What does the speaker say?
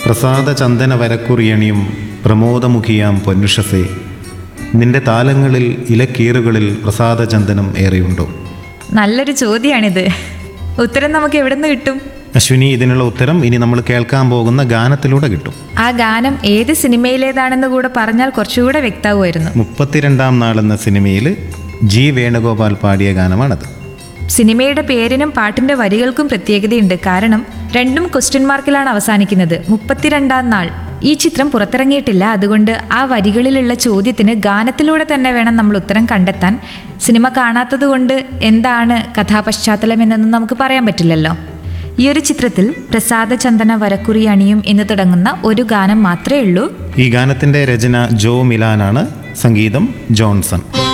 പ്രസാദ ചന്ദന വരക്കുറിയണിയും പ്രമോദമുഖിയാം പൊന്നുഷസേ നിന്റെ താലങ്ങളിൽ ഇലക്കീറുകളിൽ പ്രസാദ ചന്ദനം ഏറെയുണ്ടോ നല്ലൊരു ചോദ്യമാണിത് ഉത്തരം നമുക്ക് എവിടെ നിന്ന് കിട്ടും അശ്വിനി ഇതിനുള്ള ഉത്തരം ഇനി നമ്മൾ കേൾക്കാൻ പോകുന്ന ഗാനത്തിലൂടെ കിട്ടും ആ ഗാനം ഏത് സിനിമയിലേതാണെന്ന് കൂടെ പറഞ്ഞാൽ കുറച്ചുകൂടെ വ്യക്തമാവുമായിരുന്നു മുപ്പത്തിരണ്ടാം നാൾ എന്ന സിനിമയിൽ ജി വേണുഗോപാൽ പാടിയ ഗാനമാണത് സിനിമയുടെ പേരിനും പാട്ടിന്റെ വരികൾക്കും പ്രത്യേകതയുണ്ട് കാരണം രണ്ടും ക്വസ്റ്റ്യൻ മാർക്കിലാണ് അവസാനിക്കുന്നത് മുപ്പത്തിരണ്ടാം നാൾ ഈ ചിത്രം പുറത്തിറങ്ങിയിട്ടില്ല അതുകൊണ്ട് ആ വരികളിലുള്ള ചോദ്യത്തിന് ഗാനത്തിലൂടെ തന്നെ വേണം നമ്മൾ ഉത്തരം കണ്ടെത്താൻ സിനിമ കാണാത്തത് കൊണ്ട് എന്താണ് കഥാപശ്ചാത്തലം എന്നൊന്നും നമുക്ക് പറയാൻ പറ്റില്ലല്ലോ ഈ ഒരു ചിത്രത്തിൽ പ്രസാദ ചന്ദന വരക്കുറി അണിയും എന്ന് തുടങ്ങുന്ന ഒരു ഗാനം മാത്രമേ ഉള്ളൂ ഈ ഗാനത്തിൻ്റെ രചന ജോ മിലാനാണ് സംഗീതം ജോൺസൺ